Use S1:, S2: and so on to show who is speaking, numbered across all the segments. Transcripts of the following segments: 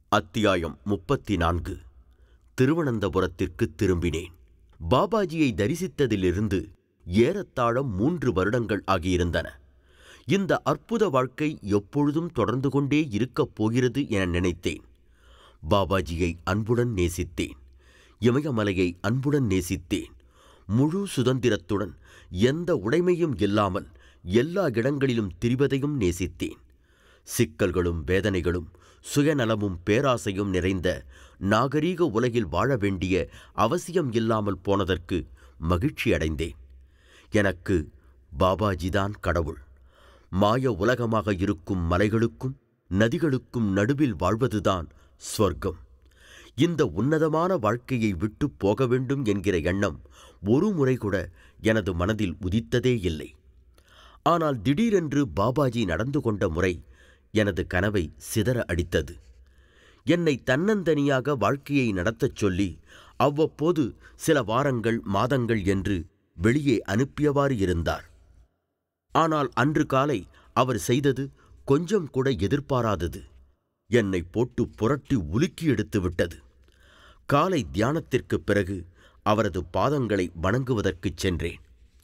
S1: அத்தியாயம் முப்பத்தி நான்கு திருவனந்தபுரத்திற்கு திரும்பினேன் பாபாஜியை தரிசித்ததிலிருந்து ஏறத்தாழ மூன்று வருடங்கள் ஆகியிருந்தன இந்த அற்புத வாழ்க்கை எப்பொழுதும் தொடர்ந்து கொண்டே இருக்கப் போகிறது என நினைத்தேன் பாபாஜியை அன்புடன் நேசித்தேன் இமயமலையை அன்புடன் நேசித்தேன் முழு சுதந்திரத்துடன் எந்த உடைமையும் இல்லாமல் எல்லா இடங்களிலும் திரிவதையும் நேசித்தேன் சிக்கல்களும் வேதனைகளும் சுயநலமும் பேராசையும் நிறைந்த நாகரீக உலகில் வாழ வேண்டிய அவசியம் இல்லாமல் போனதற்கு மகிழ்ச்சி அடைந்தேன் எனக்கு பாபாஜிதான் கடவுள் மாய உலகமாக இருக்கும் மலைகளுக்கும் நதிகளுக்கும் நடுவில் வாழ்வதுதான் ஸ்வர்க்கம் இந்த உன்னதமான வாழ்க்கையை விட்டு போக வேண்டும் என்கிற எண்ணம் ஒரு முறை கூட எனது மனதில் உதித்ததே இல்லை ஆனால் திடீரென்று பாபாஜி நடந்து கொண்ட முறை எனது கனவை சிதற அடித்தது என்னை தன்னந்தனியாக வாழ்க்கையை நடத்தச் சொல்லி அவ்வப்போது சில வாரங்கள் மாதங்கள் என்று வெளியே அனுப்பியவாறு இருந்தார் ஆனால் அன்று காலை அவர் செய்தது கொஞ்சம் கூட எதிர்பாராதது என்னை போட்டு புரட்டி உலுக்கி எடுத்து விட்டது காலை தியானத்திற்குப் பிறகு அவரது பாதங்களை வணங்குவதற்குச் சென்றேன்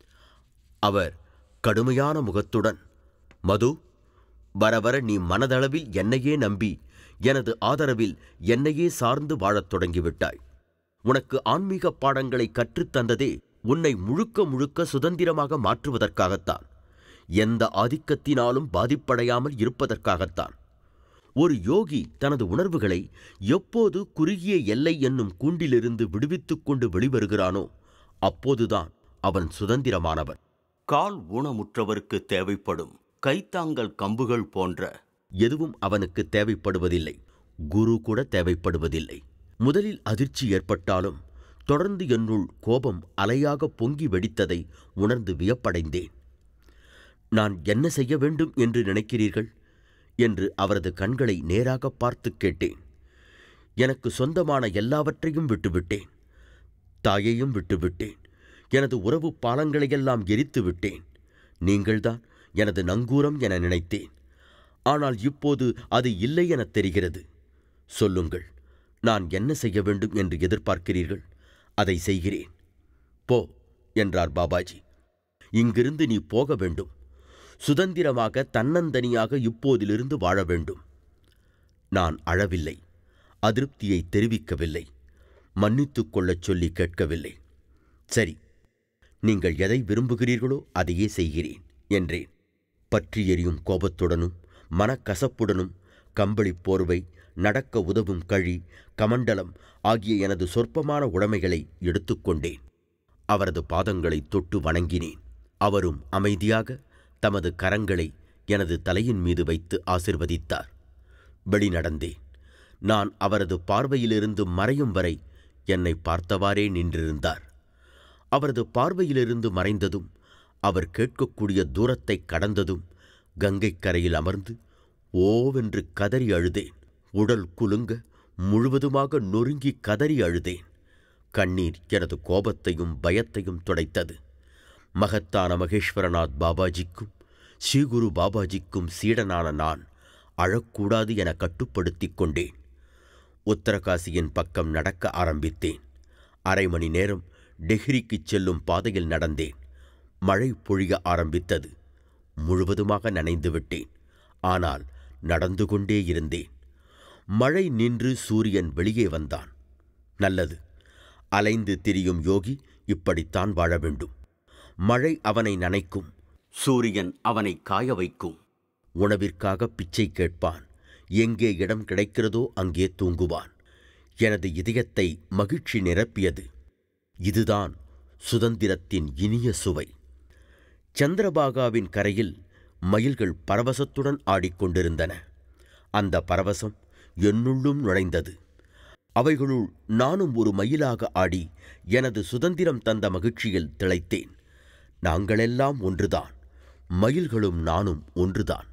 S1: அவர் கடுமையான முகத்துடன் மது வர வர நீ மனதளவில் என்னையே நம்பி எனது ஆதரவில் என்னையே சார்ந்து வாழத் தொடங்கிவிட்டாய் உனக்கு ஆன்மீக பாடங்களை கற்றுத்தந்ததே உன்னை முழுக்க முழுக்க சுதந்திரமாக மாற்றுவதற்காகத்தான் எந்த ஆதிக்கத்தினாலும் பாதிப்படையாமல் இருப்பதற்காகத்தான் ஒரு யோகி தனது உணர்வுகளை எப்போது குறுகிய எல்லை என்னும் கூண்டிலிருந்து விடுவித்துக் கொண்டு வெளிவருகிறானோ அப்போதுதான் அவன் சுதந்திரமானவன் கால் ஊனமுற்றவருக்கு தேவைப்படும் கைத்தாங்கல் கம்புகள் போன்ற எதுவும் அவனுக்கு தேவைப்படுவதில்லை குரு கூட தேவைப்படுவதில்லை முதலில் அதிர்ச்சி ஏற்பட்டாலும் தொடர்ந்து என்னுள் கோபம் அலையாக பொங்கி வெடித்ததை உணர்ந்து வியப்படைந்தேன் நான் என்ன செய்ய வேண்டும் என்று நினைக்கிறீர்கள் என்று அவரது கண்களை நேராக பார்த்து கேட்டேன் எனக்கு சொந்தமான எல்லாவற்றையும் விட்டுவிட்டேன் தாயையும் விட்டுவிட்டேன் எனது உறவு பாலங்களையெல்லாம் எரித்து விட்டேன் நீங்கள்தான் எனது நங்கூரம் என நினைத்தேன் ஆனால் இப்போது அது இல்லை எனத் தெரிகிறது சொல்லுங்கள் நான் என்ன செய்ய வேண்டும் என்று எதிர்பார்க்கிறீர்கள் அதை செய்கிறேன் போ என்றார் பாபாஜி இங்கிருந்து நீ போக வேண்டும் சுதந்திரமாக தன்னந்தனியாக இப்போதிலிருந்து வாழ வேண்டும் நான் அழவில்லை அதிருப்தியை தெரிவிக்கவில்லை மன்னித்துக் கொள்ளச் சொல்லி கேட்கவில்லை சரி நீங்கள் எதை விரும்புகிறீர்களோ அதையே செய்கிறேன் என்றேன் பற்றி எரியும் கோபத்துடனும் மனக்கசப்புடனும் கம்பளி போர்வை நடக்க உதவும் கழி கமண்டலம் ஆகிய எனது சொற்பமான உடைமைகளை எடுத்துக்கொண்டேன் அவரது பாதங்களை தொட்டு வணங்கினேன் அவரும் அமைதியாக தமது கரங்களை எனது தலையின் மீது வைத்து ஆசிர்வதித்தார் வெளி நடந்தேன் நான் அவரது பார்வையிலிருந்து மறையும் வரை என்னை பார்த்தவாறே நின்றிருந்தார் அவரது பார்வையிலிருந்து மறைந்ததும் அவர் கேட்கக்கூடிய தூரத்தை கடந்ததும் கங்கைக் கரையில் அமர்ந்து ஓவென்று கதறி அழுதேன் உடல் குலுங்க முழுவதுமாக நொறுங்கி கதறி அழுதேன் கண்ணீர் எனது கோபத்தையும் பயத்தையும் துடைத்தது மகத்தான மகேஸ்வரநாத் பாபாஜிக்கும் ஸ்ரீகுரு பாபாஜிக்கும் சீடனான நான் அழக்கூடாது என கட்டுப்படுத்திக் கொண்டேன் உத்தரகாசியின் பக்கம் நடக்க ஆரம்பித்தேன் அரை மணி நேரம் டெஹ்ரிக்குச் செல்லும் பாதையில் நடந்தேன் மழை பொழிய ஆரம்பித்தது முழுவதுமாக நனைந்து விட்டேன் ஆனால் நடந்து கொண்டே இருந்தேன் மழை நின்று சூரியன் வெளியே வந்தான் நல்லது அலைந்து திரியும் யோகி இப்படித்தான் வாழ வேண்டும் மழை அவனை நனைக்கும் சூரியன் அவனை காய வைக்கும் உணவிற்காக பிச்சை கேட்பான் எங்கே இடம் கிடைக்கிறதோ அங்கே தூங்குவான் எனது இதயத்தை மகிழ்ச்சி நிரப்பியது இதுதான் சுதந்திரத்தின் இனிய சுவை சந்திரபாகாவின் கரையில் மயில்கள் பரவசத்துடன் ஆடிக்கொண்டிருந்தன அந்த பரவசம் என்னுள்ளும் நுழைந்தது அவைகளுள் நானும் ஒரு மயிலாக ஆடி எனது சுதந்திரம் தந்த மகிழ்ச்சியில் திளைத்தேன் நாங்களெல்லாம் ஒன்றுதான் மயில்களும் நானும் ஒன்றுதான்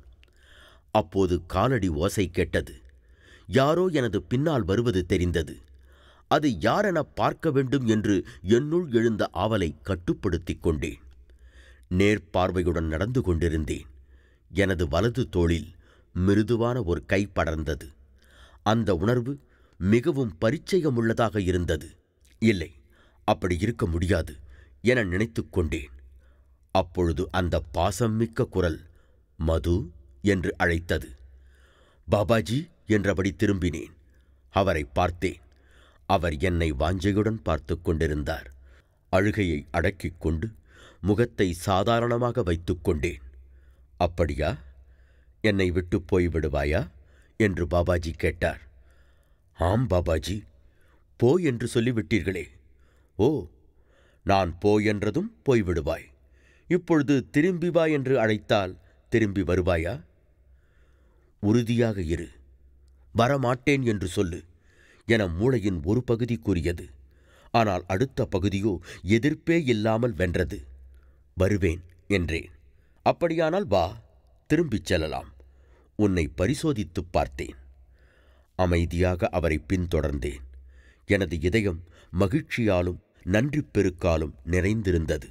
S1: அப்போது காலடி ஓசை கேட்டது யாரோ எனது பின்னால் வருவது தெரிந்தது அது யாரென பார்க்க வேண்டும் என்று என்னுள் எழுந்த ஆவலை கட்டுப்படுத்திக் கொண்டேன் நேர்பார்வையுடன் நடந்து கொண்டிருந்தேன் எனது வலது தோளில் மிருதுவான ஒரு கை படர்ந்தது அந்த உணர்வு மிகவும் பரிச்சயமுள்ளதாக இருந்தது இல்லை அப்படி இருக்க முடியாது என நினைத்துக் கொண்டேன் அப்பொழுது அந்த பாசம்மிக்க குரல் மது என்று அழைத்தது பாபாஜி என்றபடி திரும்பினேன் அவரை பார்த்தேன் அவர் என்னை வாஞ்சையுடன் பார்த்து கொண்டிருந்தார் அழுகையை அடக்கிக் கொண்டு முகத்தை சாதாரணமாக வைத்துக் கொண்டேன் அப்படியா என்னை விட்டு போய்விடுவாயா என்று பாபாஜி கேட்டார் ஆம் பாபாஜி போ என்று சொல்லிவிட்டீர்களே ஓ நான் போ என்றதும் போய்விடுவாய் இப்பொழுது திரும்பி வா என்று அழைத்தால் திரும்பி வருவாயா உறுதியாக இரு வரமாட்டேன் என்று சொல்லு என மூளையின் ஒரு பகுதி கூறியது ஆனால் அடுத்த பகுதியோ எதிர்ப்பே இல்லாமல் வென்றது வருவேன் என்றேன் அப்படியானால் வா திரும்பிச் செல்லலாம் உன்னை பரிசோதித்துப் பார்த்தேன் அமைதியாக அவரை பின்தொடர்ந்தேன் எனது இதயம் மகிழ்ச்சியாலும் நன்றி பெருக்காலும் நிறைந்திருந்தது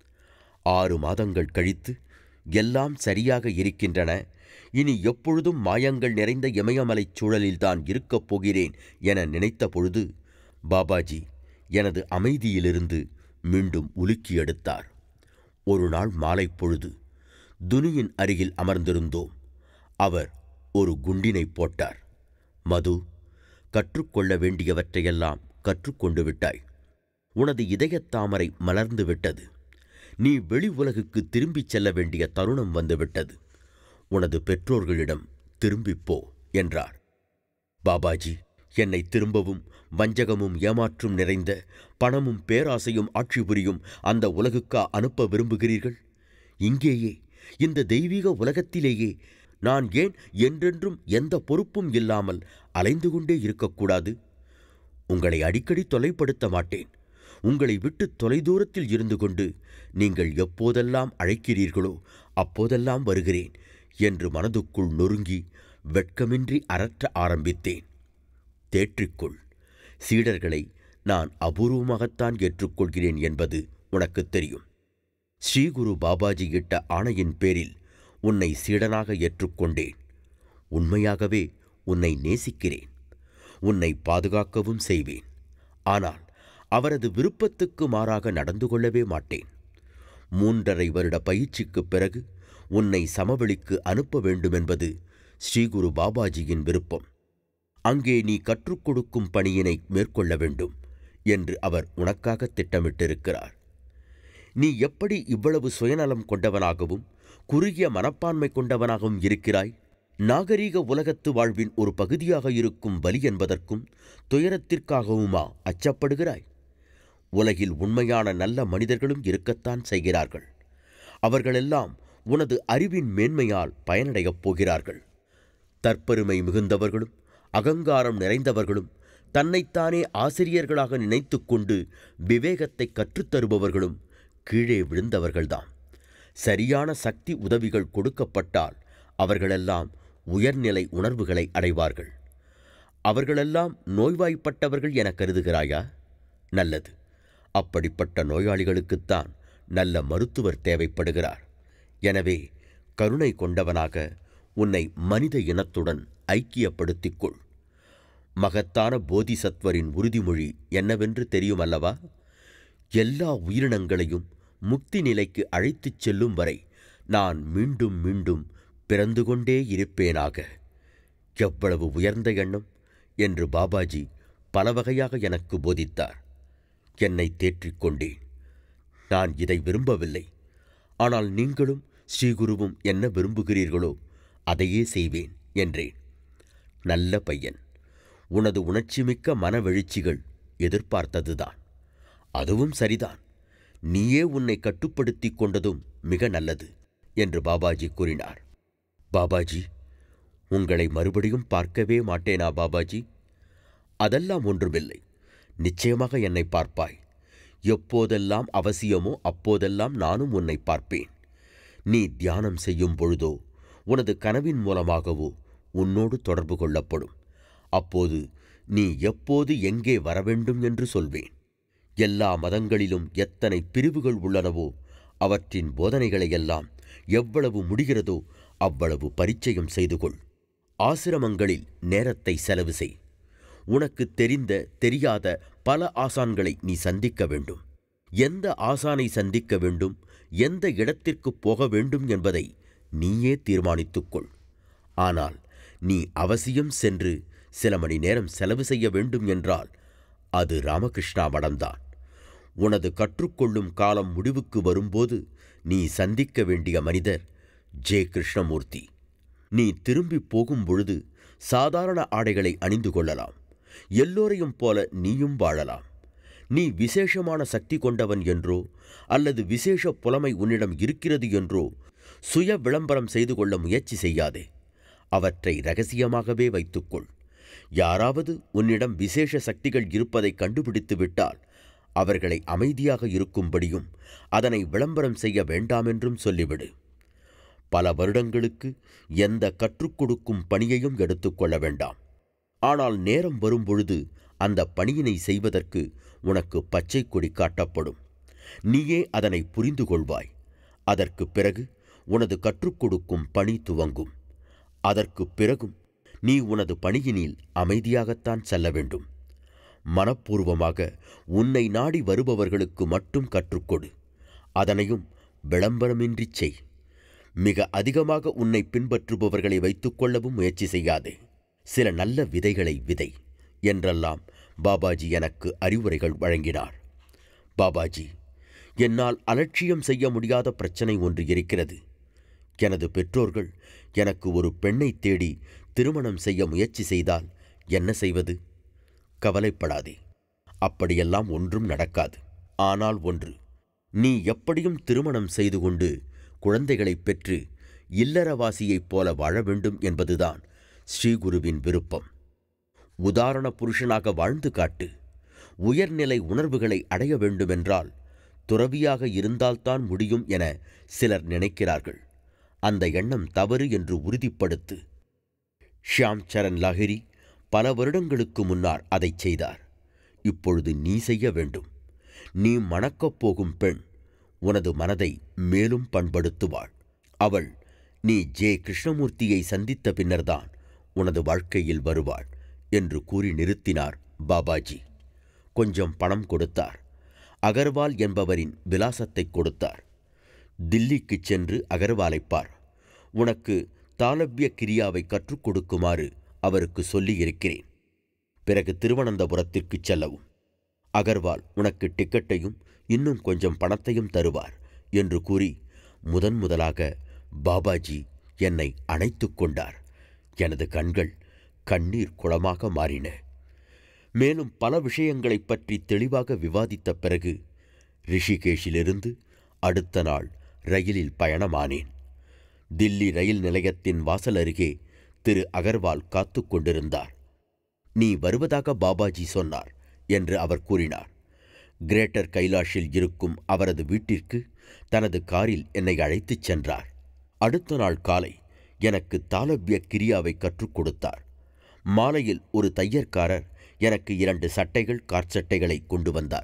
S1: ஆறு மாதங்கள் கழித்து எல்லாம் சரியாக இருக்கின்றன இனி எப்பொழுதும் மாயங்கள் நிறைந்த இமயமலைச் சூழலில்தான் இருக்கப் போகிறேன் என நினைத்த பொழுது பாபாஜி எனது அமைதியிலிருந்து மீண்டும் உலுக்கி எடுத்தார் ஒரு நாள் மாலை பொழுது துனியின் அருகில் அமர்ந்திருந்தோம் அவர் ஒரு குண்டினை போட்டார் மது கற்றுக்கொள்ள வேண்டியவற்றையெல்லாம் கற்றுக்கொண்டு விட்டாய் உனது இதயத் தாமரை மலர்ந்து விட்டது நீ வெளி உலகுக்கு திரும்பிச் செல்ல வேண்டிய தருணம் வந்துவிட்டது உனது பெற்றோர்களிடம் திரும்பிப் போ என்றார் பாபாஜி என்னை திரும்பவும் வஞ்சகமும் ஏமாற்றும் நிறைந்த பணமும் பேராசையும் ஆட்சி புரியும் அந்த உலகுக்கா அனுப்ப விரும்புகிறீர்கள் இங்கேயே இந்த தெய்வீக உலகத்திலேயே நான் ஏன் என்றென்றும் எந்த பொறுப்பும் இல்லாமல் அலைந்து கொண்டே இருக்கக்கூடாது உங்களை அடிக்கடி தொலைப்படுத்த மாட்டேன் உங்களை விட்டு தொலைதூரத்தில் இருந்து கொண்டு நீங்கள் எப்போதெல்லாம் அழைக்கிறீர்களோ அப்போதெல்லாம் வருகிறேன் என்று மனதுக்குள் நொறுங்கி வெட்கமின்றி அரற்ற ஆரம்பித்தேன் தேற்றிக்கொள் சீடர்களை நான் அபூர்வமாகத்தான் ஏற்றுக்கொள்கிறேன் என்பது உனக்கு தெரியும் ஸ்ரீகுரு பாபாஜி இட்ட ஆணையின் பேரில் உன்னை சீடனாக ஏற்றுக்கொண்டேன் உண்மையாகவே உன்னை நேசிக்கிறேன் உன்னை பாதுகாக்கவும் செய்வேன் ஆனால் அவரது விருப்பத்துக்கு மாறாக நடந்து கொள்ளவே மாட்டேன் மூன்றரை வருட பயிற்சிக்குப் பிறகு உன்னை சமவெளிக்கு அனுப்ப வேண்டுமென்பது ஸ்ரீகுரு பாபாஜியின் விருப்பம் அங்கே நீ கற்றுக் கொடுக்கும் பணியினை மேற்கொள்ள வேண்டும் என்று அவர் உனக்காக திட்டமிட்டிருக்கிறார் நீ எப்படி இவ்வளவு சுயநலம் கொண்டவனாகவும் குறுகிய மனப்பான்மை கொண்டவனாகவும் இருக்கிறாய் நாகரீக உலகத்து வாழ்வின் ஒரு பகுதியாக இருக்கும் வலி என்பதற்கும் துயரத்திற்காகவுமா அச்சப்படுகிறாய் உலகில் உண்மையான நல்ல மனிதர்களும் இருக்கத்தான் செய்கிறார்கள் அவர்களெல்லாம் உனது அறிவின் மேன்மையால் பயனடையப் போகிறார்கள் தற்பெருமை மிகுந்தவர்களும் அகங்காரம் நிறைந்தவர்களும் தன்னைத்தானே ஆசிரியர்களாக நினைத்துக்கொண்டு விவேகத்தை கற்றுத்தருபவர்களும் கீழே விழுந்தவர்கள்தாம் சரியான சக்தி உதவிகள் கொடுக்கப்பட்டால் அவர்களெல்லாம் உயர்நிலை உணர்வுகளை அடைவார்கள் அவர்களெல்லாம் நோய்வாய்ப்பட்டவர்கள் என கருதுகிறாயா நல்லது அப்படிப்பட்ட நோயாளிகளுக்குத்தான் நல்ல மருத்துவர் தேவைப்படுகிறார் எனவே கருணை கொண்டவனாக உன்னை மனித இனத்துடன் ஐக்கியப்படுத்திக் கொள் மகத்தான போதிசத்வரின் உறுதிமொழி என்னவென்று தெரியுமல்லவா எல்லா உயிரினங்களையும் முக்தி நிலைக்கு அழைத்துச் செல்லும் வரை நான் மீண்டும் மீண்டும் பிறந்து கொண்டே இருப்பேனாக எவ்வளவு உயர்ந்த எண்ணம் என்று பாபாஜி பல வகையாக எனக்கு போதித்தார் என்னை தேற்றிக் கொண்டேன் நான் இதை விரும்பவில்லை ஆனால் நீங்களும் ஸ்ரீகுருவும் என்ன விரும்புகிறீர்களோ அதையே செய்வேன் என்றேன் நல்ல பையன் உனது உணர்ச்சிமிக்க மனவெழுச்சிகள் எதிர்பார்த்ததுதான் அதுவும் சரிதான் நீயே உன்னை கட்டுப்படுத்திக் கொண்டதும் மிக நல்லது என்று பாபாஜி கூறினார் பாபாஜி உங்களை மறுபடியும் பார்க்கவே மாட்டேனா பாபாஜி அதெல்லாம் ஒன்றுமில்லை நிச்சயமாக என்னை பார்ப்பாய் எப்போதெல்லாம் அவசியமோ அப்போதெல்லாம் நானும் உன்னை பார்ப்பேன் நீ தியானம் செய்யும் பொழுதோ உனது கனவின் மூலமாகவோ உன்னோடு தொடர்பு கொள்ளப்படும் அப்போது நீ எப்போது எங்கே வரவேண்டும் என்று சொல்வேன் எல்லா மதங்களிலும் எத்தனை பிரிவுகள் உள்ளனவோ அவற்றின் போதனைகளையெல்லாம் எவ்வளவு முடிகிறதோ அவ்வளவு பரிச்சயம் செய்து கொள் ஆசிரமங்களில் நேரத்தை செலவு செய் உனக்கு தெரிந்த தெரியாத பல ஆசான்களை நீ சந்திக்க வேண்டும் எந்த ஆசானை சந்திக்க வேண்டும் எந்த இடத்திற்கு போக வேண்டும் என்பதை நீயே தீர்மானித்துக்கொள் ஆனால் நீ அவசியம் சென்று சில மணி நேரம் செலவு செய்ய வேண்டும் என்றால் அது ராமகிருஷ்ணா மடம்தான் உனது கற்றுக்கொள்ளும் காலம் முடிவுக்கு வரும்போது நீ சந்திக்க வேண்டிய மனிதர் ஜே கிருஷ்ணமூர்த்தி நீ திரும்பி போகும் பொழுது சாதாரண ஆடைகளை அணிந்து கொள்ளலாம் எல்லோரையும் போல நீயும் வாழலாம் நீ விசேஷமான சக்தி கொண்டவன் என்றோ அல்லது விசேஷ புலமை உன்னிடம் இருக்கிறது என்றோ சுய விளம்பரம் செய்து கொள்ள முயற்சி செய்யாதே அவற்றை ரகசியமாகவே வைத்துக்கொள் யாராவது உன்னிடம் விசேஷ சக்திகள் இருப்பதை கண்டுபிடித்து விட்டால் அவர்களை அமைதியாக இருக்கும்படியும் அதனை விளம்பரம் செய்ய வேண்டாமென்றும் சொல்லிவிடு பல வருடங்களுக்கு எந்த கற்றுக் கொடுக்கும் பணியையும் எடுத்துக்கொள்ள வேண்டாம் ஆனால் நேரம் வரும்பொழுது அந்த பணியினை செய்வதற்கு உனக்கு பச்சை கொடி காட்டப்படும் நீயே அதனை புரிந்து கொள்வாய் அதற்கு பிறகு உனது கற்றுக் கொடுக்கும் பணி துவங்கும் அதற்கு பிறகும் நீ உனது பணியினில் அமைதியாகத்தான் செல்ல வேண்டும் மனப்பூர்வமாக உன்னை நாடி வருபவர்களுக்கு மட்டும் கற்றுக்கொடு அதனையும் விளம்பரமின்றி செய் மிக அதிகமாக உன்னை பின்பற்றுபவர்களை வைத்துக்கொள்ளவும் முயற்சி செய்யாதே சில நல்ல விதைகளை விதை என்றெல்லாம் பாபாஜி எனக்கு அறிவுரைகள் வழங்கினார் பாபாஜி என்னால் அலட்சியம் செய்ய முடியாத பிரச்சனை ஒன்று இருக்கிறது எனது பெற்றோர்கள் எனக்கு ஒரு பெண்ணை தேடி திருமணம் செய்ய முயற்சி செய்தால் என்ன செய்வது கவலைப்படாதே அப்படியெல்லாம் ஒன்றும் நடக்காது ஆனால் ஒன்று நீ எப்படியும் திருமணம் செய்து கொண்டு குழந்தைகளைப் பெற்று இல்லறவாசியைப் போல வாழ வேண்டும் என்பதுதான் ஸ்ரீகுருவின் விருப்பம் உதாரண புருஷனாக வாழ்ந்து காட்டு உயர்நிலை உணர்வுகளை அடைய வேண்டுமென்றால் துறவியாக இருந்தால்தான் முடியும் என சிலர் நினைக்கிறார்கள் அந்த எண்ணம் தவறு என்று உறுதிப்படுத்து ஷியாம் சரண் லாஹிரி பல வருடங்களுக்கு முன்னால் அதைச் செய்தார் இப்பொழுது நீ செய்ய வேண்டும் நீ மணக்கப் போகும் பெண் உனது மனதை மேலும் பண்படுத்துவாள் அவள் நீ ஜே கிருஷ்ணமூர்த்தியை சந்தித்த பின்னர்தான் உனது வாழ்க்கையில் வருவாள் என்று கூறி நிறுத்தினார் பாபாஜி கொஞ்சம் பணம் கொடுத்தார் அகர்வால் என்பவரின் விலாசத்தை கொடுத்தார் தில்லிக்குச் சென்று அகர்வாலைப் பார் உனக்கு தாளவ்ய கிரியாவை கற்றுக் கொடுக்குமாறு அவருக்கு சொல்லியிருக்கிறேன் பிறகு திருவனந்தபுரத்திற்குச் செல்லவும் அகர்வால் உனக்கு டிக்கெட்டையும் இன்னும் கொஞ்சம் பணத்தையும் தருவார் என்று கூறி முதன் முதலாக பாபாஜி என்னை அணைத்துக் கொண்டார் எனது கண்கள் கண்ணீர் குளமாக மாறின மேலும் பல விஷயங்களைப் பற்றி தெளிவாக விவாதித்த பிறகு ரிஷிகேஷிலிருந்து அடுத்த நாள் ரயிலில் பயணமானேன் தில்லி ரயில் நிலையத்தின் வாசல் அருகே திரு அகர்வால் காத்து கொண்டிருந்தார் நீ வருவதாக பாபாஜி சொன்னார் என்று அவர் கூறினார் கிரேட்டர் கைலாஷில் இருக்கும் அவரது வீட்டிற்கு தனது காரில் என்னை அழைத்துச் சென்றார் அடுத்த நாள் காலை எனக்கு தாளவ்ய கிரியாவை கற்றுக் கொடுத்தார் மாலையில் ஒரு தையற்காரர் எனக்கு இரண்டு சட்டைகள் காற்சட்டைகளை கொண்டு வந்தார்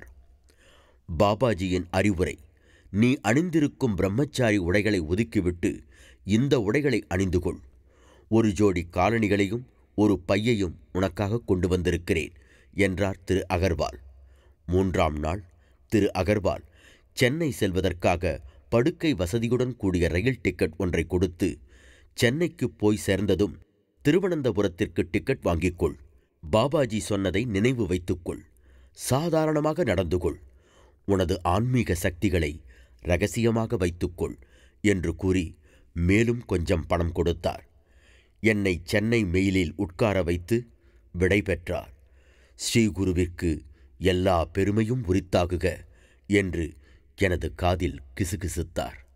S1: பாபாஜியின் அறிவுரை நீ அணிந்திருக்கும் பிரம்மச்சாரி உடைகளை ஒதுக்கிவிட்டு இந்த உடைகளை அணிந்து கொள் ஒரு ஜோடி காலணிகளையும் ஒரு பையையும் உனக்காக கொண்டு வந்திருக்கிறேன் என்றார் திரு அகர்வால் மூன்றாம் நாள் திரு அகர்வால் சென்னை செல்வதற்காக படுக்கை வசதியுடன் கூடிய ரயில் டிக்கெட் ஒன்றை கொடுத்து சென்னைக்கு போய் சேர்ந்ததும் திருவனந்தபுரத்திற்கு டிக்கெட் வாங்கிக்கொள் பாபாஜி சொன்னதை நினைவு வைத்துக்கொள் சாதாரணமாக நடந்து கொள் உனது ஆன்மீக சக்திகளை ரகசியமாக வைத்துக்கொள் என்று கூறி மேலும் கொஞ்சம் பணம் கொடுத்தார் என்னை சென்னை மெயிலில் உட்கார வைத்து விடை பெற்றார் ஸ்ரீகுருவிற்கு எல்லா பெருமையும் உரித்தாகுக என்று எனது காதில் கிசுகிசுத்தார்